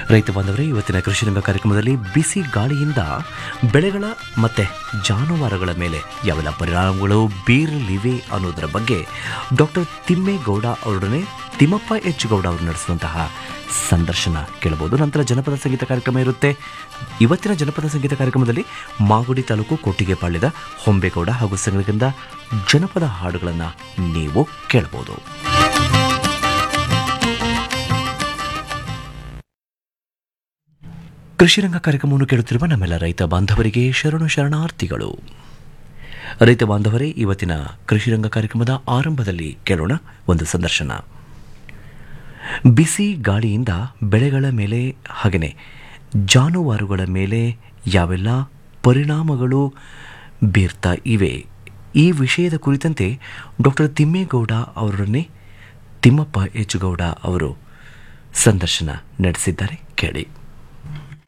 ರೈತ ಬಾಂಧವರೇ ಇವತ್ತಿನ ಕೃಷಿ ರಂಗ ಕಾರ್ಯಕ್ರಮದಲ್ಲಿ ಬಿಸಿ ಗಾಳಿಯಿಂದ ಬೆಳೆಗಳ ಮತ್ತೆ ಜಾನುವಾರುಗಳ ಮೇಲೆ ಯಾವೆಲ್ಲ ಪರಿಣಾಮಗಳು ಬೀರಲಿವೆ ಅನ್ನೋದರ ಬಗ್ಗೆ ಡಾಕ್ಟರ್ ತಿಮ್ಮೇಗೌಡ ಅವರೊಡನೆ ತಿಮ್ಮಪ್ಪ ಎಚ್ ಗೌಡ ಅವರು ನಡೆಸುವಂತಹ ಸಂದರ್ಶನ ಕೇಳಬಹುದು ನಂತರ ಜನಪದ ಸಂಗೀತ ಕಾರ್ಯಕ್ರಮ ಇರುತ್ತೆ ಇವತ್ತಿನ ಜನಪದ ಸಂಗೀತ ಕಾರ್ಯಕ್ರಮದಲ್ಲಿ ಮಾಗುಡಿ ತಾಲೂಕು ಕೊಟ್ಟಿಗೆಪಾಳ್ಯದ ಹೊಂಬೇಗೌಡ ಹಾಗೂ ಸಂಘದಿಂದ ಜನಪದ ಹಾಡುಗಳನ್ನು ನೀವು ಕೇಳಬಹುದು ಕೃಷಿರಂಗ ಕಾರ್ಯಕ್ರಮವನ್ನು ಕೇಳುತ್ತಿರುವ ನಮ್ಮೆಲ್ಲ ರೈತ ಬಾಂಧವರಿಗೆ ಶರಣು ಶರಣಾರ್ಥಿಗಳು ರೈತ ಬಾಂಧವರೇ ಇವತ್ತಿನ ಕೃಷಿರಂಗ ಕಾರ್ಯಕ್ರಮದ ಆರಂಭದಲ್ಲಿ ಕೇಳೋಣ ಒಂದು ಸಂದರ್ಶನ ಬಿಸಿ ಗಾಳಿಯಿಂದ ಬೆಳೆಗಳ ಮೇಲೆ ಹಾಗೆಯೇ ಜಾನುವಾರುಗಳ ಮೇಲೆ ಯಾವೆಲ್ಲ ಪರಿಣಾಮಗಳು ಬೀರ್ತಾ ಇವೆ ಈ ವಿಷಯದ ಕುರಿತಂತೆ ಡಾಕ್ಟರ್ ತಿಮ್ಮೇಗೌಡ ಅವರನ್ನೇ ತಿಮ್ಮಪ್ಪ ಎಚ್ ಗೌಡ ಅವರು ಸಂದರ್ಶನ ನಡೆಸಿದ್ದಾರೆ ಕೇಳಿ